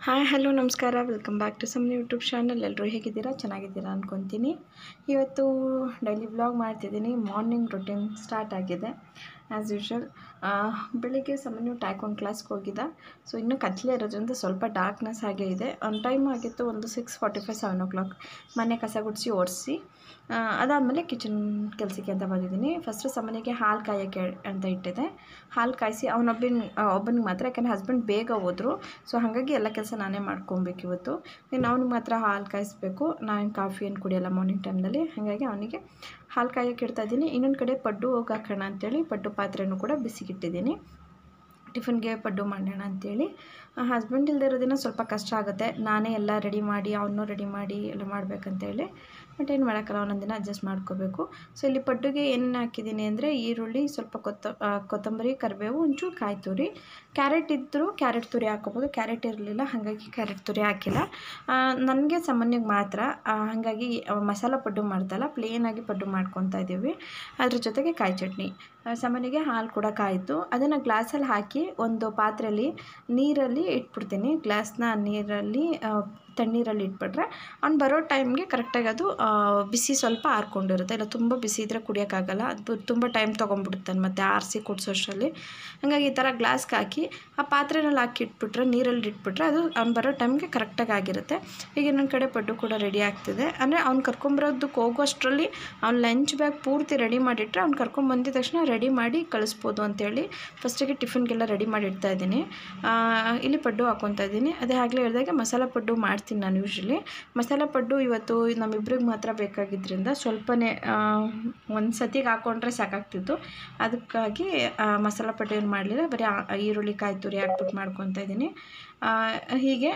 Hi hello ನಮಸ್ಕಾರ welcome back to some YouTube channel ಎಲ್ಲರೂ ಹೇಗಿದ್ದೀರಾ ಚೆನ್ನಾಗಿದ್ದೀರಾ ಅಂದ್ಕೊತೀನಿ ಇವತ್ತು ಡೈಲಿ ವ್ಲಾಗ್ ಮಾಡ್ತಿದ್ದೀನಿ ಮಾರ್ನಿಂಗ್ ರೊಟೀನ್ ಸ್ಟಾರ್ಟ್ ಆಗಿದೆ ಆ್ಯಸ್ ಯೂಶ್ವಲ್ ಬೆಳಿಗ್ಗೆ ಸಾಮಾನ್ಯ ಟ್ಯಾಕೊಂಡ್ ಕ್ಲಾಸ್ಗೆ ಹೋಗಿದ್ದ ಸೊ ಇನ್ನೂ ಕತ್ಲೆ ಇರೋದ್ರಿಂದ ಸ್ವಲ್ಪ ಡಾರ್ಕ್ನೆಸ್ ಹಾಗೆ ಇದೆ ಒನ್ ಟೈಮ್ ಆಗಿತ್ತು ಒಂದು six forty five seven o'clock ಮನೆ ಕಸ ಗುಡಿಸಿ ಒರೆಸಿ ಅದಾದಮೇಲೆ ಕಿಚನ್ ಕೆಲಸಕ್ಕೆ ಅಂತ ಬಂದಿದ್ದೀನಿ ಫಸ್ಟು ಸಾಮಾನ್ಯಕ್ಕೆ ಹಾಲು ಕಾಯೋಕ್ಕೆ ಅಂತ ಇಟ್ಟಿದ್ದೆ ಹಾಲು ಕಾಯಿಸಿ ಅವನೊಬ್ಬನ ಒಬ್ಬನಿಗೆ ಮಾತ್ರ ಯಾಕಂದರೆ ಹಸ್ಬೆಂಡ್ ಬೇಗ ಹೋದರು ಸೊ ಹಾಗಾಗಿ ಎಲ್ಲ ಕೆಲಸ ನಾನೇ ಮಾಡ್ಕೊಬೇಕು ಇವತ್ತು ಇನ್ನು ಅವ್ನಿಗೆ ಮಾತ್ರ ಹಾಲು ಕಾಯಿಸ್ಬೇಕು ನಾನು ಕಾಫಿ ಏನು ಕುಡಿಯೋಲ್ಲ ಮಾರ್ನಿಂಗ್ ಟೈಮ್ನಲ್ಲಿ ಹಾಗಾಗಿ ಅವನಿಗೆ ಹಾಲು ಕಾಯೋಕ್ಕೆ ಇಡ್ತಾ ಇದ್ದೀನಿ ಇನ್ನೊಂದು ಕಡೆ ಪಡ್ಡು ಹೋಗಿ ಹಾಕೋಣ ಅಂತೇಳಿ ಪಡ್ಡು ಪಾತ್ರೆನೂ ಕೂಡ ಬಿಸಿಗಿಟ್ಟಿದ್ದೀನಿ ಟಿಫನ್ಗೆ ಪಡ್ಡು ಮಾಡೋಣ ಅಂತೇಳಿ ಹಸ್ಬೆಂಡ್ ಇಲ್ಲದೆ ಇರೋದಿನ ಸ್ವಲ್ಪ ಕಷ್ಟ ಆಗುತ್ತೆ ನಾನೇ ಎಲ್ಲ ರೆಡಿ ಮಾಡಿ ಅವನ್ನೂ ರೆಡಿ ಮಾಡಿ ಎಲ್ಲ ಮಾಡಬೇಕಂತೇಳಿ ಬಟ್ ಏನು ಮಾಡೋಕ್ಕಲ್ಲ ಒಂದೊಂದು ದಿನ ಅಡ್ಜಸ್ಟ್ ಮಾಡ್ಕೋಬೇಕು ಸೊ ಇಲ್ಲಿ ಪಡ್ಡುಗೆ ಏನೇನು ಹಾಕಿದ್ದೀನಿ ಅಂದರೆ ಈರುಳ್ಳಿ ಸ್ವಲ್ಪ ಕೊತ್ತ ಕೊತ್ತಂಬರಿ ಕರಿಬೇವು ಒಂಚೂರು ಕಾಯಿ ತುರಿ ಕ್ಯಾರೆಟ್ ಇದ್ದರೂ ಕ್ಯಾರೆಟ್ ತುರಿ ಹಾಕೋಬೋದು ಕ್ಯಾರೆಟ್ ಇರಲಿಲ್ಲ ಹಾಗಾಗಿ ಕ್ಯಾರೆಟ್ ತುರಿ ಹಾಕಿಲ್ಲ ನನಗೆ ಸಾಮಾನ್ಯವಾಗಿ ಮಾತ್ರ ಹಾಗಾಗಿ ಮಸಾಲ ಪಡ್ಡು ಮಾಡ್ತಲ್ಲ ಪ್ಲೇನಾಗಿ ಪಡ್ಡು ಮಾಡ್ಕೊತಾ ಇದ್ದೀವಿ ಅದ್ರ ಜೊತೆಗೆ ಕಾಯಿ ಚಟ್ನಿ ಸಾಮಾನ್ಯಗೆ ಹಾಲು ಕೂಡ ಕಾಯಿತು ಅದನ್ನು ಗ್ಲಾಸಲ್ಲಿ ಹಾಕಿ ಒಂದು ಪಾತ್ರೆಯಲ್ಲಿ ನೀರಲ್ಲಿ ಇಟ್ಬಿಡ್ತೀನಿ ಗ್ಲಾಸ್ನ ನೀರಲ್ಲಿ ತಣ್ಣೀರಲ್ಲಿ ಇಟ್ಬಿಟ್ರೆ ಅವ್ನು ಬರೋ ಟೈಮ್ಗೆ ಕರೆಕ್ಟಾಗಿ ಅದು ಬಿಸಿ ಸ್ವಲ್ಪ ಆರ್ಕೊಂಡಿರುತ್ತೆ ಇಲ್ಲ ತುಂಬ ಬಿಸಿ ಇದ್ದರೆ ಕುಡಿಯೋಕ್ಕಾಗಲ್ಲ ಅದು ತುಂಬ ಟೈಮ್ ತೊಗೊಂಡ್ಬಿಡುತ್ತೆ ಮತ್ತು ಆರಿಸಿ ಕುಡಿಸೋಷ್ಟರಲ್ಲಿ ಹಾಗಾಗಿ ಈ ಥರ ಗ್ಲಾಸ್ಗೆ ಹಾಕಿ ಆ ಪಾತ್ರೆನಲ್ಲಿ ಹಾಕಿ ಇಟ್ಬಿಟ್ರೆ ನೀರಲ್ಲಿ ಇಟ್ಬಿಟ್ರೆ ಅದು ಅವ್ನು ಬರೋ ಟೈಮ್ಗೆ ಕರೆಕ್ಟಾಗಿ ಆಗಿರುತ್ತೆ ಈಗ ಇನ್ನೊಂದು ಕಡೆ ಪಡ್ಡು ಕೂಡ ರೆಡಿ ಆಗ್ತಿದೆ ಅಂದರೆ ಅವ್ನು ಕರ್ಕೊಂಬರೋದಕ್ಕೆ ಹೋಗೋಷ್ಟರಲ್ಲಿ ಅವ್ನು ಲಂಚ್ ಬ್ಯಾಗ್ ಪೂರ್ತಿ ರೆಡಿ ಮಾಡಿಟ್ರೆ ಅವ್ನು ಕರ್ಕೊಂಬಂದಿದ ತಕ್ಷಣ ರೆಡಿ ಮಾಡಿ ಕಳಿಸ್ಬೋದು ಅಂತೇಳಿ ಫಸ್ಟಿಗೆ ಟಿಫಿನ್ಗೆಲ್ಲ ರೆಡಿ ಮಾಡಿ ಇಡ್ತಾ ಇದ್ದೀನಿ ಇಲ್ಲಿ ಪಡ್ಡು ಹಾಕ್ಕೊತಾ ಇದ್ದೀನಿ ಅದೇ ಆಗಲೇ ಹೇಳಿದಾಗೆ ಮಸಾಲ ಪಡ್ಡು ಮಾಡ್ತೀನಿ ನಾನು ಯೂಶ್ವಲಿ ಮಸಾಲ ಪಡ್ಡು ಇವತ್ತು ನಮ್ಮಿಬ್ರಿಗೆ ಮಾತ್ರ ಬೇಕಾಗಿದ್ದರಿಂದ ಸ್ವಲ್ಪನೇ ಒಂದು ಸತಿಗೆ ಹಾಕ್ಕೊಂಡ್ರೆ ಸಾಕಾಗ್ತಿತ್ತು ಅದಕ್ಕಾಗಿ ಮಸಾಲ ಪಡ್ಡು ಏನು ಮಾಡಲಿಲ್ಲ ಬರೀ ಈರುಳ್ಳಿ ಕಾಯಿ ತುರಿ ಹಾಕ್ಬಿಟ್ಟು ಮಾಡ್ಕೊತಾ ಇದ್ದೀನಿ ಹೀಗೆ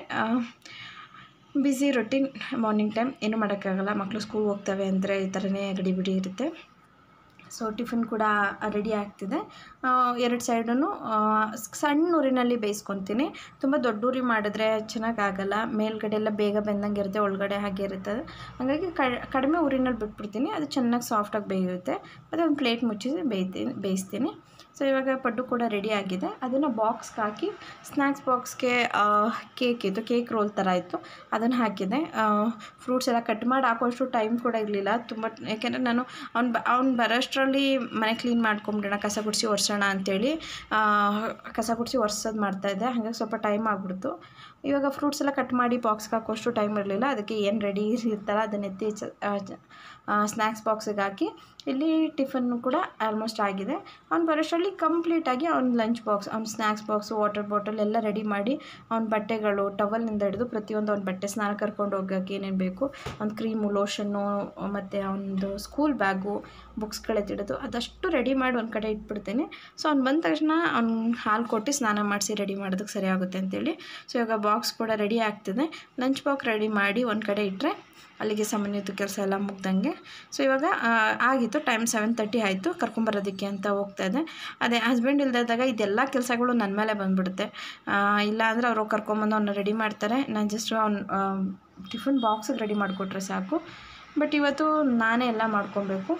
ಬ್ಯುಸಿ ರೊಟೀನ್ ಮಾರ್ನಿಂಗ್ ಟೈಮ್ ಏನೂ ಮಾಡೋಕ್ಕಾಗಲ್ಲ ಮಕ್ಕಳು ಸ್ಕೂಲ್ ಹೋಗ್ತವೆ ಅಂದರೆ ಈ ಥರನೇ ಗಡಿಬಿಡಿ ಇರುತ್ತೆ ಸೊ ಟಿಫಿನ್ ಕೂಡ ರೆಡಿ ಆಗ್ತಿದೆ ಎರಡು ಸೈಡೂ ಸಣ್ಣ ಊರಿನಲ್ಲಿ ಬೇಯಿಸ್ಕೊತೀನಿ ತುಂಬ ದೊಡ್ಡ ಊರಿ ಮಾಡಿದ್ರೆ ಚೆನ್ನಾಗಾಗಲ್ಲ ಮೇಲ್ಗಡೆ ಎಲ್ಲ ಬೇಗ ಬೆಂದಂಗೆ ಇರುತ್ತೆ ಒಳಗಡೆ ಹಾಗೆ ಇರುತ್ತೆ ಹಾಗಾಗಿ ಕಡಿಮೆ ಊರಿನಲ್ಲಿ ಬಿಟ್ಬಿಡ್ತೀನಿ ಅದು ಚೆನ್ನಾಗಿ ಸಾಫ್ಟಾಗಿ ಬೇಯುತ್ತೆ ಮತ್ತು ಒಂದು ಪ್ಲೇಟ್ ಮುಚ್ಚಿ ಬೇಯ್ತೀನಿ ಬೇಯಿಸ್ತೀನಿ ಸೊ ಇವಾಗ ಪಡ್ಡು ಕೂಡ ರೆಡಿ ಆಗಿದೆ ಅದನ್ನು ಬಾಕ್ಸ್ಗೆ ಹಾಕಿ ಸ್ನ್ಯಾಕ್ಸ್ ಬಾಕ್ಸ್ಗೆ ಕೇಕ್ ಇತ್ತು ಕೇಕ್ ರೋಲ್ ಥರ ಇತ್ತು ಅದನ್ನು ಹಾಕಿದೆ ಫ್ರೂಟ್ಸ್ ಎಲ್ಲ ಕಟ್ ಮಾಡಿ ಹಾಕೋಷ್ಟು ಟೈಮ್ ಕೂಡ ಇರಲಿಲ್ಲ ತುಂಬ ಯಾಕೆಂದರೆ ನಾನು ಅವ್ನು ಬ ಅವ್ನು ಬರೋಷ್ಟರಲ್ಲಿ ಮನೆ ಕ್ಲೀನ್ ಮಾಡ್ಕೊಂಬಿಡೋಣ ಕಸ ಗುಡಿಸಿ ಒರೆಸೋಣ ಅಂಥೇಳಿ ಕಸ ಗುಡಿಸಿ ಒರೆಸೋದು ಮಾಡ್ತಾಯಿದ್ದೆ ಹಾಗಾಗಿ ಸ್ವಲ್ಪ ಟೈಮ್ ಆಗಿಬಿಡ್ತು ಇವಾಗ ಫ್ರೂಟ್ಸ್ ಎಲ್ಲ ಕಟ್ ಮಾಡಿ ಬಾಕ್ಸ್ಗೆ ಹಾಕೋಷ್ಟು ಟೈಮ್ ಇರಲಿಲ್ಲ ಅದಕ್ಕೆ ಏನು ರೆಡಿ ಇರ್ತಾರ ಅದನ್ನ ಎತ್ತಿ ಸ್ನ್ಯಾಕ್ಸ್ ಬಾಕ್ಸಿಗೆ ಹಾಕಿ ಇಲ್ಲಿ ಟಿಫನ್ನು ಕೂಡ ಆಲ್ಮೋಸ್ಟ್ ಆಗಿದೆ ಅವ್ನು ಬರೋಷ್ಟರಲ್ಲಿ ಕಂಪ್ಲೀಟಾಗಿ ಅವ್ನ ಲಂಚ್ ಬಾಕ್ಸ್ ಅವ್ನ ಸ್ನ್ಯಾಕ್ಸ್ ಬಾಕ್ಸು ವಾಟರ್ ಬಾಟಲ್ ಎಲ್ಲ ರೆಡಿ ಮಾಡಿ ಅವ್ನ ಬಟ್ಟೆಗಳು ಟವಲ್ನಿಂದ ಹಿಡಿದು ಪ್ರತಿಯೊಂದು ಅವ್ನ ಬಟ್ಟೆ ಸ್ನಾನ ಕರ್ಕೊಂಡು ಹೋಗೋಕ್ಕೆ ಏನೇನು ಬೇಕು ಒಂದು ಕ್ರೀಮು ಲೋಷನ್ನು ಮತ್ತು ಅವನದು ಸ್ಕೂಲ್ ಬ್ಯಾಗು ಬುಕ್ಸ್ಗಳೆತ್ತಿಡೋದು ಅದಷ್ಟು ರೆಡಿ ಮಾಡಿ ಒಂದು ಕಡೆ ಇಟ್ಬಿಡ್ತೀನಿ ಸೊ ಅವ್ನು ಬಂದ ತಕ್ಷಣ ಅವ್ನು ಹಾಲು ಕೊಟ್ಟು ಸ್ನಾನ ಮಾಡಿಸಿ ರೆಡಿ ಮಾಡೋದಕ್ಕೆ ಸರಿ ಆಗುತ್ತೆ ಅಂತೇಳಿ ಸೊ ಇವಾಗ ಬಾಕ್ಸ್ ಕೂಡ ರೆಡಿ ಆಗ್ತಿದೆ ಲಂಚ್ ಬಾಕ್ಸ್ ರೆಡಿ ಮಾಡಿ ಒಂದು ಕಡೆ ಇಟ್ಟರೆ ಅಲ್ಲಿಗೆ ಸಾಮಾನ್ಯದ ಕೆಲಸ ಎಲ್ಲ ಮುಗ್ದಂಗೆ ಸೊ ಇವಾಗ ಆಗಿತ್ತು ಟೈಮ್ ಸೆವೆನ್ ತರ್ಟಿ ಆಯಿತು ಕರ್ಕೊಂಬರೋದಕ್ಕೆ ಅಂತ ಹೋಗ್ತಾ ಇದೆ ಅದೇ ಹಸ್ಬೆಂಡ್ ಇಲ್ದಾಗ ಇದೆಲ್ಲ ಕೆಲಸಗಳು ನನ್ನ ಮೇಲೆ ಬಂದುಬಿಡುತ್ತೆ ಇಲ್ಲ ಅಂದರೆ ಅವರು ಕರ್ಕೊಂಬಂದು ಅವನ್ನ ರೆಡಿ ಮಾಡ್ತಾರೆ ನಾನು ಜಸ್ಟ್ ಅವ್ನು ಟಿಫಿನ್ ಬಾಕ್ಸಿಗೆ ರೆಡಿ ಮಾಡಿಕೊಟ್ರೆ ಸಾಕು ಬಟ್ ಇವತ್ತು ನಾನೇ ಎಲ್ಲ ಮಾಡ್ಕೊಬೇಕು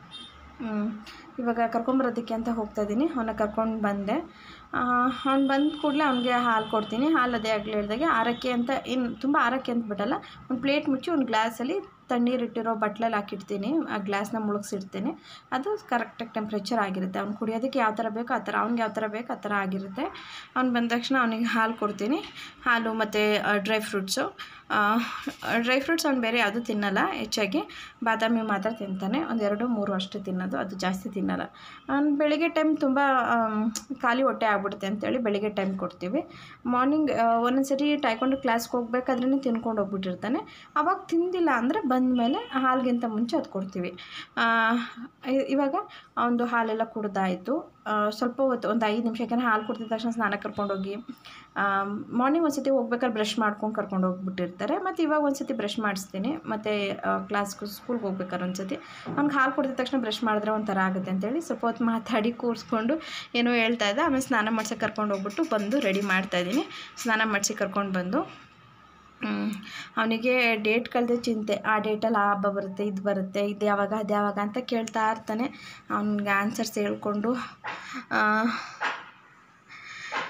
ಇವಾಗ ಕರ್ಕೊಂಬರೋದಕ್ಕೆ ಅಂತ ಹೋಗ್ತಾ ಇದ್ದೀನಿ ಅವನ್ನ ಕರ್ಕೊಂಡು ಬಂದೆ ಅವ್ನು ಬಂದ ಕೂಡಲೇ ಅವ್ನಿಗೆ ಹಾಲು ಕೊಡ್ತೀನಿ ಹಾಲು ಅದೇ ಆಗಲಿ ಹೇಳಿದಾಗೆ ಆರಕ್ಕೆ ಅಂತ ಇನ್ನು ತುಂಬ ಆರಕ್ಕೆ ಅಂತ ಬಿಡಲ್ಲ ಒಂದು ಪ್ಲೇಟ್ ಮುಚ್ಚಿ ಒಂದು ಗ್ಲಾಸಲ್ಲಿ ತಣ್ಣೀರಿಟ್ಟಿರೋ ಬಟ್ಲಲ್ಲಿ ಹಾಕಿಡ್ತೀನಿ ಆ ಗ್ಲಾಸ್ನ ಮುಳುಗಿಸಿಡ್ತೀನಿ ಅದು ಕರೆಕ್ಟಾಗಿ ಟೆಂಪ್ರೇಚರ್ ಆಗಿರುತ್ತೆ ಅವ್ನು ಕುಡಿಯೋದಕ್ಕೆ ಯಾವ ಥರ ಬೇಕೋ ಆ ಥರ ಅವ್ನಿಗೆ ಯಾವ ಥರ ಬೇಕು ಆ ಥರ ಆಗಿರುತ್ತೆ ಅವ್ನು ಬಂದ ತಕ್ಷಣ ಅವನಿಗೆ ಹಾಲು ಕೊಡ್ತೀನಿ ಹಾಲು ಮತ್ತು ಡ್ರೈ ಫ್ರೂಟ್ಸು ಡ್ರೈ ಫ್ರೂಟ್ಸ್ ಅವ್ನು ಬೇರೆ ಯಾವುದೂ ತಿನ್ನಲ್ಲ ಹೆಚ್ಚಾಗಿ ಬಾದಾಮಿ ಮಾತ್ರ ತಿಂತಾನೆ ಒಂದೆರಡು ಮೂರು ಅಷ್ಟು ತಿನ್ನೋದು ಅದು ಜಾಸ್ತಿ ತಿನ್ನಲ್ಲ ಅವ್ನು ಬೆಳಿಗ್ಗೆ ಟೈಮ್ ತುಂಬ ಖಾಲಿ ಹೊಟ್ಟೆ ಆಗ್ಬಿಡುತ್ತೆ ಅಂತೇಳಿ ಬೆಳಿಗ್ಗೆ ಟೈಮ್ ಕೊಡ್ತೀವಿ ಮಾರ್ನಿಂಗ್ ಒಂದೊಂದು ಸರಿ ಟೈಕೊಂಡು ಕ್ಲಾಸ್ಗೆ ಹೋಗ್ಬೇಕಾದ್ರೇ ತಿನ್ಕೊಂಡು ಹೋಗ್ಬಿಟ್ಟಿರ್ತಾನೆ ಅವಾಗ ತಿಂದಿಲ್ಲ ಅಂದರೆ ಬಂದಮೇಲೆ ಹಾಲಿಗಿಂತ ಮುಂಚೆ ಅದು ಕೊಡ್ತೀವಿ ಇವಾಗ ಅವನದು ಹಾಲೆಲ್ಲ ಕುಡ್ದಾಯಿತು ಸ್ವಲ್ಪ ಹೊತ್ತು ಒಂದು ಐದು ನಿಮಿಷ ಯಾಕಂದರೆ ಹಾಲು ಕುಡ್ದಿದ ತಕ್ಷಣ ಸ್ನಾನ ಕರ್ಕೊಂಡೋಗಿ ಮಾರ್ನಿಂಗ್ ಒಂದು ಸತಿ ಹೋಗ್ಬೇಕಾದ್ರೆ ಬ್ರಷ್ ಮಾಡ್ಕೊಂಡು ಕರ್ಕೊಂಡು ಹೋಗ್ಬಿಟ್ಟಿರ್ತಾರೆ ಮತ್ತು ಇವಾಗ ಒಂದು ಸತಿ ಬ್ರಷ್ ಮಾಡಿಸ್ತೀನಿ ಮತ್ತು ಕ್ಲಾಸ್ಗೆ ಸ್ಕೂಲ್ಗೆ ಹೋಗ್ಬೇಕಾದ್ರೆ ಒಂದು ಸತಿ ಅವ್ನಿಗೆ ಹಾಲು ಕುಡ್ದಿದ ತಕ್ಷಣ ಬ್ರಷ್ ಮಾಡಿದ್ರೆ ಒಂಥರ ಆಗುತ್ತೆ ಅಂತೇಳಿ ಸ್ವಲ್ಪ ಹೊತ್ತು ಮಾತಾಡಿ ಕೂರಿಸ್ಕೊಂಡು ಏನೋ ಹೇಳ್ತಾ ಇದ್ದೆ ಆಮೇಲೆ ಸ್ನಾನ ಮಾಡ್ಸೋಕೆ ಕರ್ಕೊಂಡು ಹೋಗ್ಬಿಟ್ಟು ಬಂದು ರೆಡಿ ಮಾಡ್ತಾಯಿದ್ದೀನಿ ಸ್ನಾನ ಮಾಡಿಸಿ ಕರ್ಕೊಂಡು ಬಂದು ಅವನಿಗೆ ಡೇಟ್ ಕಳೆದ ಚಿಂತೆ ಆ ಡೇಟಲ್ಲಿ ಆ ಹಬ್ಬ ಬರುತ್ತೆ ಇದು ಬರುತ್ತೆ ಇದು ಯಾವಾಗ ಅದು ಯಾವಾಗ ಅಂತ ಕೇಳ್ತಾ ಇರ್ತಾನೆ ಅವ್ನಿಗೆ ಆನ್ಸರ್ಸ್ ಹೇಳ್ಕೊಂಡು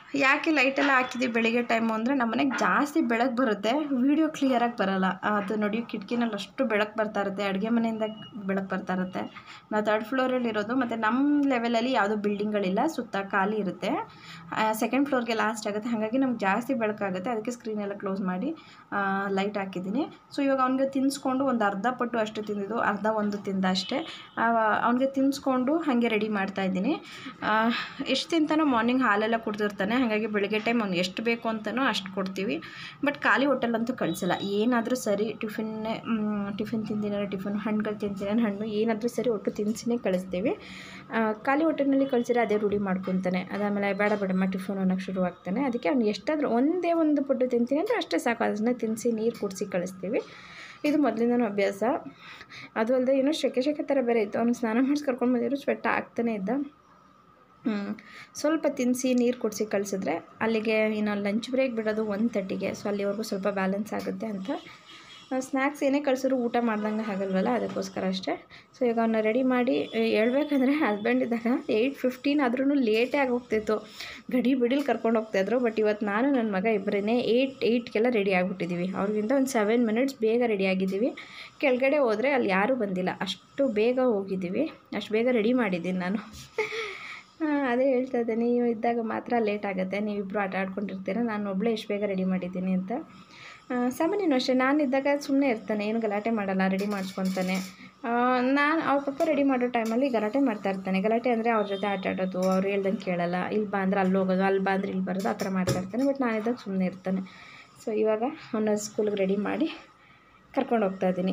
ಯಾಕೆ ಲೈಟೆಲ್ಲ ಹಾಕಿದ್ದೀವಿ ಬೆಳಿಗ್ಗೆ ಟೈಮು ಅಂದರೆ ನಮ್ಮ ಮನೆಗೆ ಜಾಸ್ತಿ ಬೆಳಕು ಬರುತ್ತೆ ವೀಡಿಯೋ ಕ್ಲಿಯರಾಗಿ ಬರೋಲ್ಲ ಅದು ನೋಡಿ ಕಿಟಕಿನಲ್ಲಿ ಅಷ್ಟು ಬೆಳಕು ಬರ್ತಾ ಇರುತ್ತೆ ಅಡುಗೆ ಮನೆಯಿಂದ ಬೆಳಕು ಬರ್ತಾ ಇರುತ್ತೆ ನಾವು ತರ್ಡ್ ಫ್ಲೋರಲ್ಲಿ ಇರೋದು ಮತ್ತು ನಮ್ಮ ಲೆವೆಲಲ್ಲಿ ಯಾವುದೂ ಬಿಲ್ಡಿಂಗ್ಗಳಿಲ್ಲ ಸುತ್ತ ಖಾಲಿ ಇರುತ್ತೆ ಸೆಕೆಂಡ್ ಫ್ಲೋರ್ಗೆ ಲಾಸ್ಟ್ ಆಗುತ್ತೆ ಹಾಗಾಗಿ ನಮ್ಗೆ ಜಾಸ್ತಿ ಬೆಳಕಾಗುತ್ತೆ ಅದಕ್ಕೆ ಸ್ಕ್ರೀನ್ ಎಲ್ಲ ಕ್ಲೋಸ್ ಮಾಡಿ ಲೈಟ್ ಹಾಕಿದ್ದೀನಿ ಸೊ ಇವಾಗ ಅವ್ನಿಗೆ ತಿನ್ನಿಸ್ಕೊಂಡು ಒಂದು ಅರ್ಧ ಪಟ್ಟು ಅಷ್ಟು ತಿಂದಿದ್ದು ಅರ್ಧ ಒಂದು ತಿಂದ ಅಷ್ಟೇ ಅವ್ನಿಗೆ ತಿನ್ನಿಸ್ಕೊಂಡು ಹಾಗೆ ರೆಡಿ ಮಾಡ್ತಾ ಇದ್ದೀನಿ ಎಷ್ಟು ತಿಂತಾನೋ ಮಾರ್ನಿಂಗ್ ಹಾಲೆಲ್ಲ ಕುಡ್ದಿರ್ತಾನೆ ಹಾಗಾಗಿ ಬೆಳಗ್ಗೆ ಟೈಮ್ ಅವ್ನಿಗೆ ಎಷ್ಟು ಬೇಕು ಅಂತಲೂ ಅಷ್ಟು ಕೊಡ್ತೀವಿ ಬಟ್ ಖಾಲಿ ಹೋಟೆಲಂತೂ ಕಳಿಸಲ್ಲ ಏನಾದರೂ ಸರಿ ಟಿಫಿನ್ನೇ ಟಿಫಿನ್ ತಿಂದಿನ ಟಿಫಿನ್ ಹಣ್ಣುಗಳು ತಿಂತೀನಿ ಹಣ್ಣು ಏನಾದರೂ ಸರಿ ಒಟ್ಟು ತಿನ್ಸಿನೇ ಕಳಿಸ್ತೀವಿ ಆ, ಖಾಲಿ ಹೋಟೆಲ್ನಲ್ಲಿ ಕಳಿಸಿದ್ರೆ ಅದೇ ರೂಢಿ ಮಾಡ್ಕೊತಾನೆ ಅದಾದಮೇಲೆ ಬೇಡ ಬೇಡಮ್ಮ ಟಿಫನ್ ಅನ್ನೋಕ್ಕೆ ಶುರು ಆಗ್ತಾನೆ ಅದಕ್ಕೆ ಅವ್ನು ಎಷ್ಟಾದರೂ ಒಂದೇ ಒಂದು ಪುಟ್ಟು ತಿಂತೀನಿ ಅಂದರೆ ಅಷ್ಟೇ ಸಾಕು ಅದನ್ನ ತಿನ್ನಿಸಿ ನೀರು ಕುಡಿಸಿ ಕಳಿಸ್ತೀವಿ ಇದು ಮೊದಲಿಂದನೂ ಅಭ್ಯಾಸ ಅದು ಅಲ್ಲದೆ ಏನೋ ಶೆಕೆ ಶೆಕೆ ಥರ ಬೇರೆ ಇತ್ತು ಅವ್ನು ಸ್ನಾನ ಮಾಡಿಸಿ ಕರ್ಕೊಂಡು ಬಂದಿರೋ ಸ್ವೆಟ್ ಆಗ್ತಾನೆ ಇದ್ದ ಹ್ಮ್. ಸ್ವಲ್ಪ ತಿನ್ನಿಸಿ ನೀರು ಕುಡಿಸಿ ಕಳಿಸಿದ್ರೆ ಅಲ್ಲಿಗೆ ಇನ್ನು ಲಂಚ್ ಬ್ರೇಕ್ ಬಿಡೋದು ಒಂದು ತರ್ಟಿಗೆ ಸೊ ಅಲ್ಲಿವರೆಗೂ ಸ್ವಲ್ಪ ಬ್ಯಾಲೆನ್ಸ್ ಆಗುತ್ತೆ ಅಂತ ಸ್ನ್ಯಾಕ್ಸ್ ಏನೇ ಕಳಿಸಿದ್ರು ಊಟ ಮಾಡ್ದಂಗೆ ಆಗಲ್ವಲ್ಲ ಅದಕ್ಕೋಸ್ಕರ ಅಷ್ಟೇ ಸೊ ಈಗ ಅವನ್ನ ರೆಡಿ ಮಾಡಿ ಏ, ಹೇಳ್ಬೇಕಂದ್ರೆ ಹಸ್ಬೆಂಡ್ ಇದ್ದಾಗ ಏಯ್ಟ್ ಫಿಫ್ಟೀನ್ ಆದ್ರೂ ಲೇಟೇ ಆಗಿ ಹೋಗ್ತಿತ್ತು ಗಡಿ ಬಿಡಿಲಿ ಕರ್ಕೊಂಡು ಹೋಗ್ತಾಯಿದ್ರು ಬಟ್ ಇವತ್ತು ನಾನು ನನ್ನ ಮಗ ಇಬ್ಬರೇ ಏಯ್ಟ್ ಏಯ್ಟ್ಗೆಲ್ಲ ರೆಡಿ ಆಗಿಬಿಟ್ಟಿದ್ದೀವಿ ಅವ್ರಿಗಿಂತ ಒಂದು ಸೆವೆನ್ ಮಿನಿಟ್ಸ್ ಬೇಗ ರೆಡಿ ಆಗಿದ್ದೀವಿ ಕೆಳಗಡೆ ಹೋದರೆ ಅಲ್ಲಿ ಯಾರೂ ಬಂದಿಲ್ಲ ಅಷ್ಟು ಬೇಗ ಹೋಗಿದ್ದೀವಿ ಅಷ್ಟು ಬೇಗ ರೆಡಿ ಮಾಡಿದ್ದೀನಿ ನಾನು ಆ, ಅದೇ ಹೇಳ್ತಾ ಇದ್ದೆ ನೀವು ಇದ್ದಾಗ ಮಾತ್ರ ಲೇಟ್ ಆಗುತ್ತೆ ನೀವಿಬ್ಬರು ಆಟ ಆಡ್ಕೊಂಡಿರ್ತೀರ ನಾನು ಒಬ್ಬಳೇ ಎಷ್ಟು ಬೇಗ ರೆಡಿ ಮಾಡಿದ್ದೀನಿ ಅಂತ ಆ, ಸಾಮಾನ್ಯನೂ ಅಷ್ಟೇ ನಾನು ಇದ್ದಾಗ ಸುಮ್ಮನೆ ಇರ್ತಾನೆ ಏನು ಗಲಾಟೆ ಮಾಡಲ್ಲ ರೆಡಿ ಮಾಡಿಸ್ಕೊತಾನೆ ನಾನು ಅವ್ರ ಪಪ್ಪ ರೆಡಿ ಮಾಡೋ ಟೈಮಲ್ಲಿ ಗಲಾಟೆ ಮಾಡ್ತಾ ಇರ್ತಾನೆ ಗಲಾಟೆ ಅಂದರೆ ಅವ್ರ ಜೊತೆ ಆಟ ಆಡೋದು ಅವ್ರು ಹೇಳ್ದಂಗೆ ಕೇಳಲ್ಲ ಇಲ್ಲಿ ಬಾ ಅಂದ್ರೆ ಅಲ್ಲಿ ಹೋಗೋದು ಅಲ್ಲಿ ಬಾ ಅಂದ್ರೆ ಇಲ್ಲಿ ಬರೋದು ಆ ಥರ ಮಾಡ್ತಾ ಇರ್ತಾನೆ ಬಟ್ ನಾನಿದ್ದಾಗ ಸುಮ್ಮನೆ ಇರ್ತಾನೆ ಸೊ ಇವಾಗ ಅವನ ಸ್ಕೂಲ್ಗೆ ರೆಡಿ ಮಾಡಿ ಕರ್ಕೊಂಡು ಹೋಗ್ತಾ ಇದ್ದೀನಿ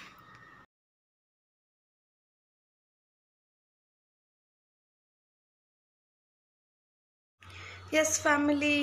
ಎಸ್ ಫ್ಯಾಮಿಲಿ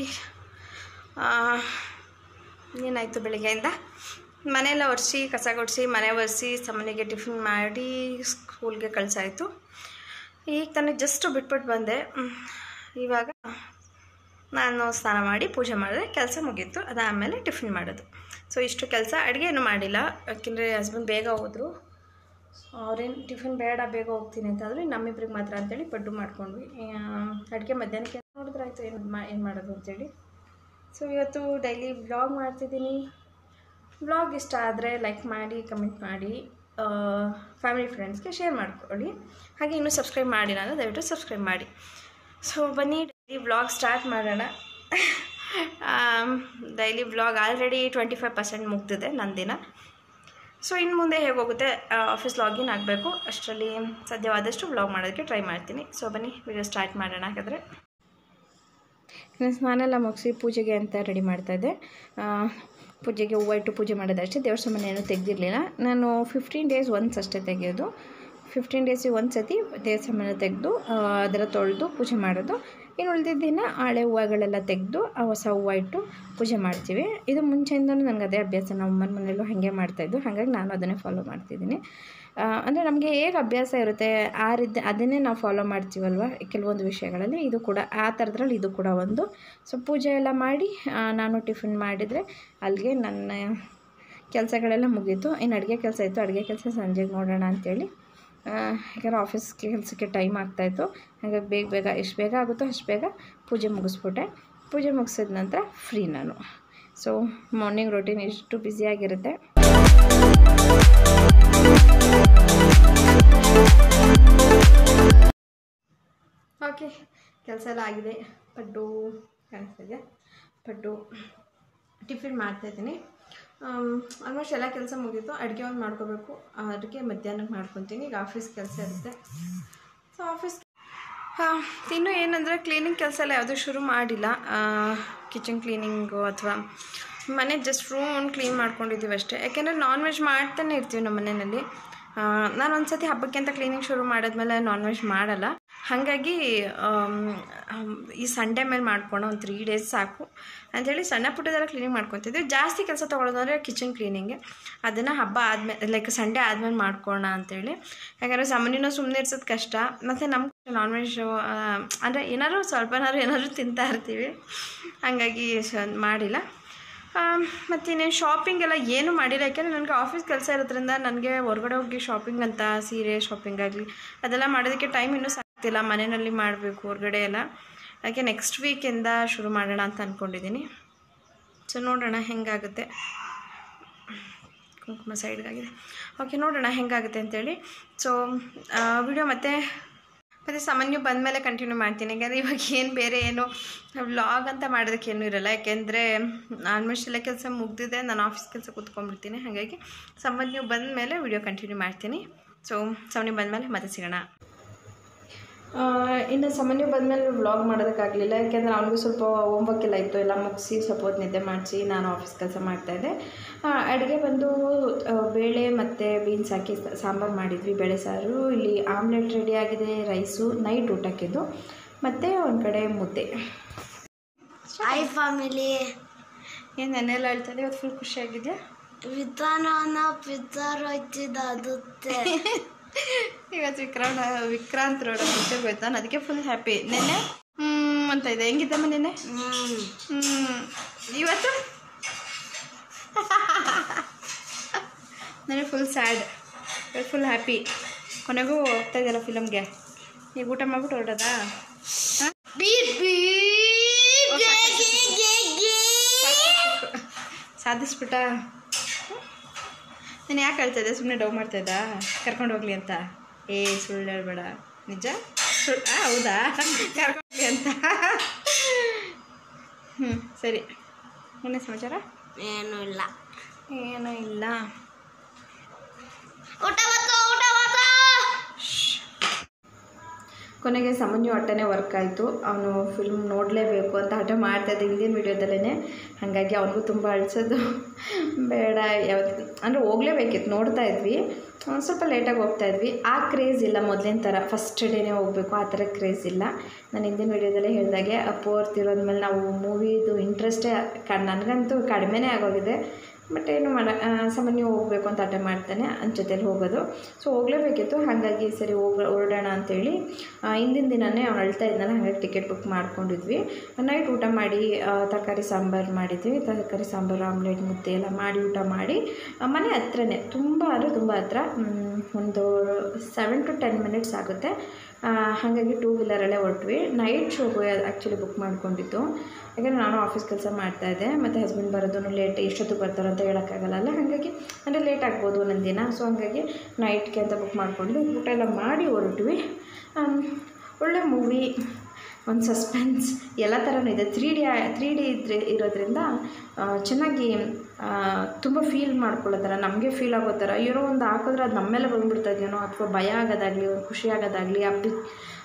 ಏನಾಯಿತು ಬೆಳಿಗ್ಗೆಯಿಂದ ಮನೆಯೆಲ್ಲ ಒರೆಸಿ ಕಸ ಗುಡಿಸಿ ಮನೆ ಒರೆಸಿ ಸಮನಿಗೆ ಟಿಫಿನ್ ಮಾಡಿ ಸ್ಕೂಲ್ಗೆ ಕಳ್ಸಾಯಿತು ಈಗ ತಾನೇ ಜಸ್ಟ್ ಬಿಟ್ಬಿಟ್ಟು ಬಂದೆ ಹ್ಮ್. ಇವಾಗ ನಾನು ಸ್ನಾನ ಮಾಡಿ ಪೂಜೆ ಮಾಡಿದ್ರೆ ಕೆಲಸ ಮುಗೀತು ಅದಾದಮೇಲೆ ಟಿಫಿನ್ ಮಾಡೋದು ಸೊ ಇಷ್ಟು ಕೆಲಸ ಅಡುಗೆ ಏನು ಮಾಡಿಲ್ಲ ಯಾಕೆಂದರೆ ಹಸ್ಬೆಂಡ್ ಬೇಗ ಹೋದರು ಅವ್ರೇನು ಟಿಫಿನ್ ಬೇಡ ಬೇಗ ಹೋಗ್ತೀನಿ ಅಂತಂದರೆ ನಮ್ಮಿಬ್ರಿಗೆ ಮಾತ್ರ ಅಂತೇಳಿ ಪಡ್ಡು ಮಾಡ್ಕೊಂಡ್ವಿ ಅಡುಗೆ ಮಧ್ಯಾಹ್ನಕ್ಕೆ ನೋಡಿದ್ರೆ ಆಯಿತು ಏನು ಮಾ ಏನು ಮಾಡೋದು ಅಂತೇಳಿ ಸೊ ಇವತ್ತು ಡೈಲಿ ವ್ಲಾಗ್ ಮಾಡ್ತಿದ್ದೀನಿ ವ್ಲಾಗ್ ಇಷ್ಟ ಆದರೆ ಲೈಕ್ ಮಾಡಿ ಕಮೆಂಟ್ ಮಾಡಿ ಫ್ಯಾಮಿಲಿ ಫ್ರೆಂಡ್ಸ್ಗೆ ಶೇರ್ ಮಾಡ್ಕೊಳ್ಳಿ ಹಾಗೆ ಇನ್ನೂ ಸಬ್ಸ್ಕ್ರೈಬ್ ಮಾಡಿಲ್ಲ ಅಂದರೆ ದಯವಿಟ್ಟು ಸಬ್ಸ್ಕ್ರೈಬ್ ಮಾಡಿ ಸೊ ಬನ್ನಿ ಡೈಲಿ ವ್ಲಾಗ್ ಸ್ಟಾರ್ಟ್ ಮಾಡೋಣ daily vlog already twenty five percent ಮುಗ್ದಿದೆ ನನ್ನ ದಿನ ಸೊ ಇನ್ನು ಮುಂದೆ ಹೇಗೆ ಹೋಗುತ್ತೆ ಆಫೀಸ್ ಲಾಗಿನ್ ಆಗಬೇಕು ಅಷ್ಟರಲ್ಲಿ ಸಾಧ್ಯವಾದಷ್ಟು ವ್ಲಾಗ್ ಮಾಡೋದಕ್ಕೆ ಟ್ರೈ ಮಾಡ್ತೀನಿ ಸೊ ಬನ್ನಿ ವಿಡಿಯೋ ಸ್ಟಾರ್ಟ್ ಮಾಡೋಣ ಹಾಗಾದರೆ ಇನ್ನು ಸ್ನಾನ ಎಲ್ಲ ಮುಗಿಸಿ ಪೂಜೆಗೆ ಅಂತ ರೆಡಿ ಮಾಡ್ತಾಯಿದ್ದೆ ಪೂಜೆಗೆ ಹೂವು ಇಟ್ಟು ಪೂಜೆ ಮಾಡೋದಷ್ಟೇ ದೇವ್ರ ಸಾಮಾನು ಏನೂ ತೆಗೆದಿರಲಿಲ್ಲ ನಾನು ಫಿಫ್ಟೀನ್ ಡೇಸ್ ಒನ್ಸ್ ಅಷ್ಟೇ ತೆಗೆಯೋದು ಫಿಫ್ಟೀನ್ ಡೇಸಿಗೆ ಒಂದು ಸತಿ ದೇವ್ರ ಸಾಮಾನು ತೆಗೆದು ಅದರ ತೊಳೆದು ಪೂಜೆ ಮಾಡೋದು ಇನ್ನು ಉಳಿದಿದ್ದ ದಿನ ಹಳೆ ಹೂವುಗಳೆಲ್ಲ ತೆಗೆದು ಆ ಹೊಸ ಹೂವು ಇಟ್ಟು ಪೂಜೆ ಮಾಡ್ತೀವಿ ಇದು ಮುಂಚೆಯಿಂದನೂ ನನಗೆ ಅದೇ ಅಭ್ಯಾಸ ನಮ್ಮ ಅಮ್ಮನ ಮನೆಯಲ್ಲೂ ಹಾಗೆ ಮಾಡ್ತಾಯಿದ್ದು ಹಾಗಾಗಿ ನಾನು ಅದನ್ನೇ ಫಾಲೋ ಮಾಡ್ತಿದ್ದೀನಿ ಅಂದರೆ ನಮಗೆ ಹೇಗೆ ಅಭ್ಯಾಸ ಇರುತ್ತೆ ಆ ರೀತಿ ಅದನ್ನೇ ನಾವು ಫಾಲೋ ಮಾಡ್ತೀವಲ್ವ ಕೆಲವೊಂದು ವಿಷಯಗಳಲ್ಲಿ ಇದು ಕೂಡ ಆ ಥರದ್ರಲ್ಲಿ ಇದು ಕೂಡ ಒಂದು ಸೊ ಪೂಜೆ ಎಲ್ಲ ಮಾಡಿ ಆ, ನಾನು ಟಿಫಿನ್ ಮಾಡಿದರೆ ಅಲ್ಲಿಗೆ ನನ್ನ ಕೆಲಸಗಳೆಲ್ಲ ಮುಗೀತು ಇನ್ನು ಅಡುಗೆ ಕೆಲಸ ಇತ್ತು ಅಡುಗೆ ಕೆಲಸ ಸಂಜೆಗೆ ನೋಡೋಣ ಅಂಥೇಳಿ ಯಾಕಂದ್ರೆ ಆಫೀಸ್ ಕೆಲಸಕ್ಕೆ ಟೈಮ್ ಆಗ್ತಾಯಿತ್ತು ಹಾಗಾಗಿ ಬೇಗ ಬೇಗ ಎಷ್ಟು ಬೇಗ ಆಗುತ್ತೋ ಅಷ್ಟು ಬೇಗ ಪೂಜೆ ಮುಗಿಸ್ಬಿಟ್ಟೆ ಪೂಜೆ ಮುಗಿಸಿದ ನಂತರ ಫ್ರೀ ನಾನು ಸೊ ಮಾರ್ನಿಂಗ್ ರೊಟೀನ್ ಎಷ್ಟು ಬ್ಯುಸಿಯಾಗಿರುತ್ತೆ ಓಕೆ ಕೆಲಸ ಎಲ್ಲ ಆಗಿದೆ ಪಡ್ಡು ಕಾಣಿಸ್ತಿದೆ ಪಡ್ಡು ಟಿಫಿನ್ ಮಾಡ್ತಾಯಿದ್ದೀನಿ ಆಲ್ಮೋಸ್ಟ್ ಎಲ್ಲ ಕೆಲಸ ಮುಗೀತು ಅಡುಗೆ ಒಂದು ಮಾಡ್ಕೋಬೇಕು ಅಡುಗೆ ಮಧ್ಯಾಹ್ನಕ್ಕೆ ಮಾಡ್ಕೊತೀನಿ ಈಗ ಆಫೀಸ್ ಕೆಲಸ ಇರುತ್ತೆ ಸೊ ಆಫೀಸ್ ಹಾಂ ಇನ್ನು ಏನಂದರೆ ಕ್ಲೀನಿಂಗ್ ಕೆಲಸ ಎಲ್ಲ ಯಾವುದೂ ಶುರು ಮಾಡಿಲ್ಲ ಕಿಚನ್ ಕ್ಲೀನಿಂಗು ಅಥವಾ ಮನೆ ಜಸ್ಟ್ ರೂಮ್ ಕ್ಲೀನ್ ಮಾಡ್ಕೊಂಡಿದ್ದೀವಿ ಅಷ್ಟೇ ಯಾಕೆಂದರೆ ನಾನ್ ವೆಜ್ ಮಾಡ್ತಾನೆ ಇರ್ತೀವಿ ನಮ್ಮ ಮನೆಯಲ್ಲಿ ನಾನು ಒಂದು ಸತಿ ಹಬ್ಬಕ್ಕೆ ಅಂತ ಕ್ಲೀನಿಂಗ್ ಶುರು ಮಾಡಿದ್ಮೇಲೆ ನಾನ್ ವೆಜ್ ಮಾಡಲ್ಲ ಹಾಗಾಗಿ ಆಮ್, ಆಮ್, ಈ ಸಂಡೇ ಮೇಲೆ ಮಾಡ್ಕೊಳೋ ಒಂದು ತ್ರೀ ಡೇಸ್ ಸಾಕು ಅಂಥೇಳಿ ಸಣ್ಣ ಪುಟ್ಟದೆಲ್ಲ ಕ್ಲೀನಿಂಗ್ ಮಾಡ್ಕೊತಿದ್ವಿ ಜಾಸ್ತಿ ಕೆಲಸ ತೊಗೊಳೋದು ಅಂದರೆ ಕಿಚನ್ ಕ್ಲೀನಿಂಗೆ ಅದನ್ನು ಹಬ್ಬ ಆದಮೇಲೆ ಲೈಕ್ ಸಂಡೇ ಆದಮೇಲೆ ಮಾಡ್ಕೊಳ್ಳೋಣ ಅಂತೇಳಿ ಯಾಕಂದರೆ ಸಾಮಾನ್ಯನ ಸುಮ್ಮನೆ ಇರ್ಸೋದು ಕಷ್ಟ ಮತ್ತು ನಮ್ಮ ನಾನ್ ವೆಜ್ ಅಂದರೆ ಏನಾದ್ರು ಸ್ವಲ್ಪನಾದ್ರು ಏನಾದರೂ ತಿಂತಾ ಇರ್ತೀವಿ ಹಾಗಾಗಿ ಸ- ಮಾಡಿಲ್ಲ ಮತ್ತು ಇನ್ನೇನು ಶಾಪಿಂಗ್ ಎಲ್ಲ ಏನೂ ಮಾಡಿಲ್ಲ ಯಾಕೆಂದರೆ ನನಗೆ ಆಫೀಸ್ ಕೆಲಸ ಇರೋದ್ರಿಂದ ನನಗೆ ಹೊರಗಡೆ ಹೋಗಿ ಶಾಪಿಂಗ್ ಅಂತ ಸೀರೆ ಶಾಪಿಂಗ್ ಆಗಲಿ ಅದೆಲ್ಲ ಮಾಡೋದಕ್ಕೆ ಟೈಮ್ ಇನ್ನೂ ಸಾಗ್ತಿಲ್ಲ ಮನೆಯಲ್ಲಿ ಮಾಡಬೇಕು ಹೊರಗಡೆ ಎಲ್ಲ ಅದಕ್ಕೆ ನೆಕ್ಸ್ಟ್ ವೀಕಿಂದ ಶುರು ಮಾಡೋಣ ಅಂತ ಅಂದ್ಕೊಂಡಿದ್ದೀನಿ ಸೊ ನೋಡೋಣ ಹೆಂಗಾಗುತ್ತೆ ಕುಂಕುಮ ಸೈಡ್ಗಾಗಿದೆ ಓಕೆ ನೋಡೋಣ ಹೆಂಗಾಗುತ್ತೆ ಅಂತೇಳಿ ಸೊ ವಿಡಿಯೋ ಮತ್ತೆ ಮತ್ತು ಸಾಮಾನ್ಯ ಬಂದಮೇಲೆ ಕಂಟಿನ್ಯೂ ಮಾಡ್ತೀನಿ ಯಾಕಂದರೆ ಇವಾಗ ಏನು ಬೇರೆ ಏನು ವ್ಲಾಗ್ ಅಂತ ಮಾಡೋದಕ್ಕೆ ಏನೂ ಇರಲ್ಲ ಯಾಕೆಂದರೆ ಆಲ್ಮೋಸ್ಟ್ ಎಲ್ಲ ಕೆಲಸ ಮುಗ್ದಿದೆ ನಾನು ಆಫೀಸ್ ಕೆಲಸ ಕೂತ್ಕೊಂಡ್ಬಿಡ್ತೀನಿ ಹಾಗಾಗಿ ಸಾಮಾನ್ಯ ಬಂದಮೇಲೆ ವಿಡಿಯೋ ಕಂಟಿನ್ಯೂ ಮಾಡ್ತೀನಿ ಸೊ ಸಾಮಾನ್ಯ ಬಂದಮೇಲೆ ಮತ್ತೆ ಸಿಗೋಣ ಇನ್ನು ಸಾಮಾನ್ಯ ಬಂದಮೇಲೆ ವ್ಲಾಗ್ ಮಾಡೋದಕ್ಕಾಗಲಿಲ್ಲ ಯಾಕೆಂದರೆ ಅವನಿಗೂ ಸ್ವಲ್ಪ ಹೋಮ್ವರ್ಕ್ ಎಲ್ಲ ಇತ್ತು ಎಲ್ಲ ಮುಗಿಸಿ ಸ್ವಲ್ಪ ಹೊತ್ತು ನಿದ್ದೆ ಮಾಡಿಸಿ ನಾನು ಆಫೀಸ್ ಕೆಲಸ ಮಾಡ್ತಾಯಿದ್ದೆ ಅಡುಗೆ ಬಂದು ಆ, ಬೇಳೆ ಮತ್ತು ಬೀನ್ಸ್ ಹಾಕಿ ಸ- ಸಾಂಬಾರು ಮಾಡಿದ್ವಿ ಬೇಳೆ ಸಾರು ಇಲ್ಲಿ ಆಮ್ಲೆಟ್ ರೆಡಿ ಆಗಿದೆ ರೈಸು ನೈಟ್ ಊಟಕ್ಕಿದ್ದು ಮತ್ತು ಒಂದು ಕಡೆ ಮುದ್ದೆ ಹಾಯ್ ಫ್ಯಾಮಿಲಿ ಏನು ನೆನ್ನೆಲ್ಲ ಹೇಳ್ತದೆ ಇವತ್ತು ಫುಲ್ ಖುಷಿಯಾಗಿದೆಯಾ ವಿಧಾನನ ಪಿಜ್ಜಾರ್ ಹಚ್ಚಿದ ಅದುತ್ತೆ ಇವತ್ತು ವಿಕ್ರಾಂತ್ ವಿಕ್ರಾಂತ್ ರೋಡ್ ಪಿಕ್ಚರ್ಗೆ ಹೋಯ್ತು ನಾನು ಅದಕ್ಕೆ ಫುಲ್ ಹ್ಯಾಪಿ ನೆನ್ನೆ ಹ್ಮ್ ಅಂತ ಇದೆ ಹೆಂಗಿದ್ದಮ್ಮ ನೆನ್ನೆ ಹ್ಮ್ ಹ್ಮ್ ಇವತ್ತು ನನಗೆ ಫುಲ್ ಸ್ಯಾಡ್ ಫುಲ್ ಹ್ಯಾಪಿ ಕೊನೆಗೂ ಹೋಗ್ತಾ ಇದೆಯಲ್ಲ ಫಿಲಮ್ಗೆ ಈಗ ಊಟ ಮಾಡ್ಬಿಟ್ಟು ಹೊರಡೋದಾ ಬೀಟ್ ಬೀಟ್ ಗೆ ಗೆ ಗೆ ಸಾಧಿಸ್ಬಿಟ್ಟ ನಾನು ಯಾಕೆ ಹೇಳ್ತಾ ಇದ್ದೆ ಸುಮ್ಮನೆ ಡವ್ ಮಾಡ್ತಾ ಇದ್ದ ಕರ್ಕೊಂಡು ಹೋಗ್ಲಿ ಅಂತ ಏ ಸುಳ್ಳು ಹೇಳ್ಬೇಡ ನಿಜ ಸುಳ್ಳು ಆ, ಹೌದಾ ಕರ್ಕೊಂಡು ಹೋಗ್ಲಿ ಅಂತ ಹ್ಞೂ ಸರಿ ಏನೇ ಸಮಾಚಾರ ಏನು ಇಲ್ಲ ಏನೂ ಇಲ್ಲ ಊಟ ಬಂತು ಊಟ ಬಂತು ಕೊನೆಗೆ ಸಾಮಾನ್ಯ ಹೊಟ್ಟೆನೇ ವರ್ಕ್ ಆಯಿತು ಅವನು ಫಿಲ್ಮ್ ನೋಡಲೇಬೇಕು ಅಂತ ಹಠ ಮಾಡ್ತಾಯಿದ್ದೆ ಹಿಂದಿನ ವೀಡಿಯೋದಲ್ಲೇ ಹಾಗಾಗಿ ಅವನಿಗೂ ತುಂಬ ಅಳಿಸೋದು ಬೇಡ ಯಾವತ್ತು ಅಂದರೆ ಹೋಗಲೇಬೇಕಿತ್ತು ನೋಡ್ತಾ ಇದ್ವಿ ಒಂದು ಸ್ವಲ್ಪ ಲೇಟಾಗಿ ಹೋಗ್ತಾ ಇದ್ವಿ ಆ ಕ್ರೇಜ್ ಇಲ್ಲ ಮೊದಲಿನ ಥರ ಫಸ್ಟ್ ಡೇನೇ ಹೋಗಬೇಕು ಆ ಥರ ಕ್ರೇಜ್ ಇಲ್ಲ ನಾನು ಹಿಂದಿನ ವೀಡಿಯೋದಲ್ಲೇ ಹೇಳಿದಾಗೆ ಅಪ್ಪೋರ್ತ್ ಇರೋದ್ಮೇಲೆ ನಾವು ಮೂವಿದು ಇಂಟ್ರೆಸ್ಟೇ ಕ ನನಗಂತೂ ಕಡಿಮೆನೇ ಆಗೋಗಿದೆ ಬಟ್ ಏನು ಮಾಡ ಆ, ಸಾಮಾನ್ಯ ಹೋಗಬೇಕು ಅಂತ ಹಠ ಮಾಡ್ತಾನೆ ಅನ್ನ ಜೊತೇಲಿ ಹೋಗೋದು ಸೊ ಹೋಗಲೇಬೇಕಿತ್ತು ಹಾಗಾಗಿ ಸರಿ ಹೋಗ ಹೊರಡೋಣ ಅಂತೇಳಿ ಆ, ಹಿಂದಿನ ದಿನವೇ ಅವ್ನು ಅಳ್ತಾ ಇದ್ನಲ್ಲ ಹಾಗಾಗಿ ಟಿಕೆಟ್ ಬುಕ್ ಮಾಡ್ಕೊಂಡಿದ್ವಿ ನೈಟ್ ಊಟ ಮಾಡಿ ಆ, ತರಕಾರಿ ಸಾಂಬಾರು ಮಾಡಿದ್ವಿ ತರಕಾರಿ ಸಾಂಬಾರು ಆಮ್ಲೆಟ್ ಮುದ್ದೆ ಎಲ್ಲ ಮಾಡಿ ಊಟ ಮಾಡಿ ಆ, ಮನೆ ಹತ್ರನೇ ತುಂಬ ಅಂದರೆ ತುಂಬ ಹತ್ರ ಮ್, ಒಂದು ಸೆವೆನ್ ಟು ಟೆನ್ ಮಿನಿಟ್ಸ್ ಆಗುತ್ತೆ ಆ, ಹಾಗಾಗಿ ಟೂ ವೀಲರಲ್ಲೇ ಹೊರಟ್ವಿ ನೈಟ್ ಶೋಗೆ ಆ್ಯಕ್ಚುಲಿ ಬುಕ್ ಮಾಡ್ಕೊಂಡಿದ್ದು ಯಾಕಂದರೆ ನಾನು ಆಫೀಸ್ ಕೆಲಸ ಮಾಡ್ತಾಯಿದ್ದೆ ಮತ್ತು ಹಸ್ಬೆಂಡ್ ಬರೋದು ಲೇಟ್ ಎಷ್ಟೊತ್ತು ಬರ್ತಾರೆ ಅಂತ ಹೇಳೋಕ್ಕಾಗಲ್ಲ ಹಾಗಾಗಿ ಅಂದರೆ ಲೇಟ್ ಆಗ್ಬೋದು ಒಂದೊಂದು ದಿನ ಸೊ ಹಾಗಾಗಿ ನೈಟ್ಗೆ ಅಂತ ಬುಕ್ ಮಾಡಿಕೊಂಡು ಊಟ ಎಲ್ಲ ಮಾಡಿ ಹೊರಟ್ವಿ ಆಮ್, ಒಳ್ಳೆ ಮೂವಿ ಒಂದು ಸಸ್ಪೆನ್ಸ್ ಎಲ್ಲ ಥರನೂ ಇದೆ ತ್ರೀ ಡಿ ತ್ರೀ ಡಿ ಇದ್ರೆ ಇರೋದ್ರಿಂದ ಆ, ಚೆನ್ನಾಗಿ ತುಂಬ ಫೀಲ್ ಮಾಡ್ಕೊಳ್ಳೋ ಥರ ನಮಗೆ ಫೀಲ್ ಆಗೋ ಥರ ಏನೋ ಒಂದು ಹಾಕಿದ್ರೆ ಅದು ನಮ್ಮೇಲೆ ಬಂದ್ಬಿಡ್ತದೇನೋ ಅಥವಾ ಭಯ ಆಗೋದಾಗಲಿ ಒಂದು ಖುಷಿ ಆಗೋದಾಗಲಿ ಆ ಪಿ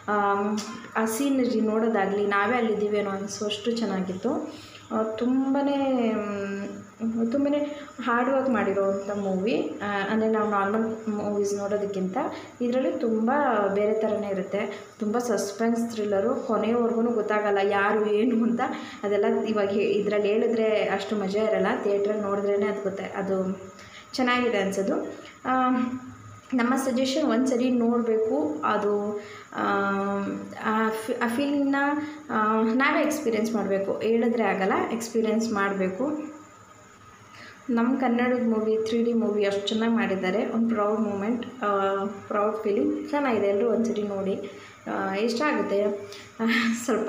ಆ ಸೀನರಿ ನೋಡೋದಾಗಲಿ ನಾವೇ ಅಲ್ಲಿದ್ದೀವೇನೋ ಅನಿಸೋಷ್ಟು ಚೆನ್ನಾಗಿತ್ತು ತುಂಬಾ ತುಂಬಾ ಹಾರ್ಡ್ ವರ್ಕ್ ಮಾಡಿರೋವಂಥ ಮೂವಿ ಅಂದರೆ ನಾವು ನಾರ್ಮಲ್ ಮೂವೀಸ್ ನೋಡೋದಕ್ಕಿಂತ ಇದರಲ್ಲಿ ತುಂಬ ಬೇರೆ ಥರನೇ ಇರುತ್ತೆ ತುಂಬ ಸಸ್ಪೆನ್ಸ್ ಥ್ರಿಲ್ಲರು ಕೊನೆಯವರೆಗೂ ಗೊತ್ತಾಗಲ್ಲ ಯಾರು ಏನು ಅಂತ ಅದೆಲ್ಲ ಇವಾಗ ಇದರಲ್ಲಿ ಹೇಳಿದ್ರೆ ಅಷ್ಟು ಮಜಾ ಇರಲ್ಲ ಥಿಯೇಟ್ರಲ್ಲಿ ನೋಡಿದ್ರೇ ಅದು ಗೊತ್ತ ಅದು ಚೆನ್ನಾಗಿದೆ ಅನ್ಸೋದು ಆ, ನಮ್ಮ ಸಜೆಷನ್ ಒಂದು ಸರಿ ನೋಡಬೇಕು ಅದು ಆಮ್, ಆ ಫಿ- ಆ ಫೀಲಿಂಗ್ನ ನಾವೇ ಎಕ್ಸ್ಪೀರಿಯೆನ್ಸ್ ಮಾಡಬೇಕು ಹೇಳಿದ್ರೆ ಆಗಲ್ಲ ಎಕ್ಸ್ಪೀರಿಯೆನ್ಸ್ ಮಾಡಬೇಕು ನಮ್ಮ ಕನ್ನಡದ ಮೂವಿ ತ್ರೀ ಡಿ ಮೂವಿ ಅಷ್ಟು ಚೆನ್ನಾಗಿ ಮಾಡಿದ್ದಾರೆ ಒಂದು ಪ್ರೌಡ್ ಮೂಮೆಂಟ್ ಪ್ರೌಡ್ ಫೀಲಿಂಗ್ ಚೆನ್ನಾಗಿದೆ ಎಲ್ಲರೂ ಒಂದ್ಸರಿ ನೋಡಿ ಆ, ಇಷ್ಟ ಆಗುತ್ತೆ ಆ, ಸ್ವಲ್ಪ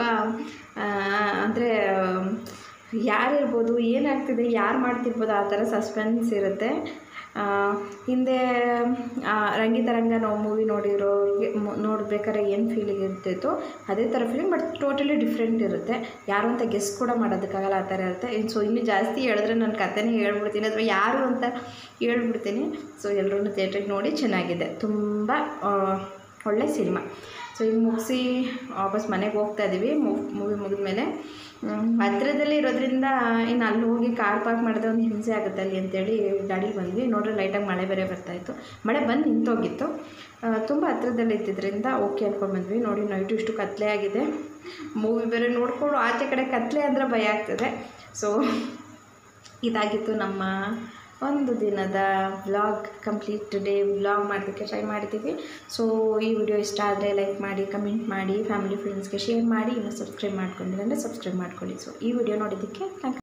ಅಂದರೆ ಯಾರಿರ್ಬೋದು ಏನಾಗ್ತಿದೆ ಯಾರು ಮಾಡ್ತಿರ್ಬೋದು ಆ ಥರ ಸಸ್ಪೆನ್ಸ್ ಇರುತ್ತೆ ಆ, ಹಿಂದೆ ಆ, ರಂಗಿತರಂಗ ನಾವು ಮೂವಿ ನೋಡಿರೋರಿಗೆ ನೋಡ್ಬೇಕಾದ್ರೆ ಏನು ಫೀಲಿಂಗ್ ಇರ್ತಿತ್ತು ಅದೇ ಥರ ಫೀಲಿಂಗ್ ಬಟ್ ಟೋಟಲಿ ಡಿಫ್ರೆಂಟ್ ಇರುತ್ತೆ ಯಾರು ಅಂತ ಗೆಸ್ ಕೂಡ ಮಾಡೋದಕ್ಕಾಗಲ್ಲ ಆ ಥರ ಇರುತ್ತೆ ಸೊ ಇನ್ನೂ ಜಾಸ್ತಿ ಹೇಳಿದ್ರೆ ನನ್ನ ಕಥೆನೇ ಹೇಳ್ಬಿಡ್ತೀನಿ ಅಥವಾ ಯಾರು ಅಂತ ಹೇಳ್ಬಿಡ್ತೀನಿ ಸೊ ಎಲ್ಲರೂ ಥಿಯೇಟ್ರಿಗೆ ನೋಡಿ ಚೆನ್ನಾಗಿದೆ ತುಂಬ ಆ, ಒಳ್ಳೆ ಸಿನಿಮಾ ಸೊ ಈಗ ಮುಗಿಸಿ ವಾಪಸ್ ಮನೆಗೆ ಹೋಗ್ತಾ ಇದ್ದೀವಿ ಮೂವಿ ಮುಗಿದ್ಮೇಲೆ ಹತ್ತಿರದಲ್ಲೇ ಇರೋದ್ರಿಂದ ಇನ್ನು ಅಲ್ಲಿ ಹೋಗಿ ಕಾರ್ ಪಾರ್ಕ್ ಮಾಡಿದ್ರೆ ಒಂದು ಹಿಂಸೆ ಆಗುತ್ತೆ ಅಲ್ಲಿ ಅಂತೇಳಿ ಗಾಡಿ ಬಂದ್ವಿ ನೋಡ್ರೆ ಲೈಟಾಗಿ ಮಳೆ ಬೇರೆ ಬರ್ತಾಯಿತ್ತು ಮಳೆ ಬಂದು ನಿಂತೋಗಿತ್ತು ತುಂಬ ಹತ್ರದಲ್ಲಿ ಇದ್ದಿದ್ದರಿಂದ ಓಕೆ ಅಂದ್ಕೊಂಡು ಬಂದ್ವಿ ನೋಡಿ ನೈಟು ಇಷ್ಟು ಕತ್ಲೆ ಆಗಿದೆ ಮೂವಿ ಬೇರೆ ನೋಡಿಕೊಂಡು ಆಚೆ ಕಡೆ ಕತ್ಲೆ ಅಂದರೆ ಭಯ ಆಗ್ತದೆ ಸೊ ಇದಾಗಿತ್ತು ನಮ್ಮ ಒಂದು ದಿನದ ವ್ಲಾಗ್ ಕಂಪ್ಲೀಟ್ ಡೇ ವ್ಲಾಗ್ ಮಾಡೋದಕ್ಕೆ ಟ್ರೈ ಮಾಡಿದ್ದೀವಿ ಸೊ ಈ ವಿಡಿಯೋ ಇಷ್ಟ ಆದರೆ ಲೈಕ್ ಮಾಡಿ ಕಮೆಂಟ್ ಮಾಡಿ ಫ್ಯಾಮಿಲಿ ಫ್ರೆಂಡ್ಸ್ಗೆ ಶೇರ್ ಮಾಡಿ ಇನ್ನು ಸಬ್ಸ್ಕ್ರೈಬ್ ಮಾಡ್ಕೊಂಡಿಲ್ಲ ಅಂದರೆ ಸಬ್ಸ್ಕ್ರೈಬ್ ಮಾಡ್ಕೊಳ್ಳಿ ಸೊ ಈ ವಿಡಿಯೋ ನೋಡಿದ್ದಕ್ಕೆ ಥ್ಯಾಂಕ್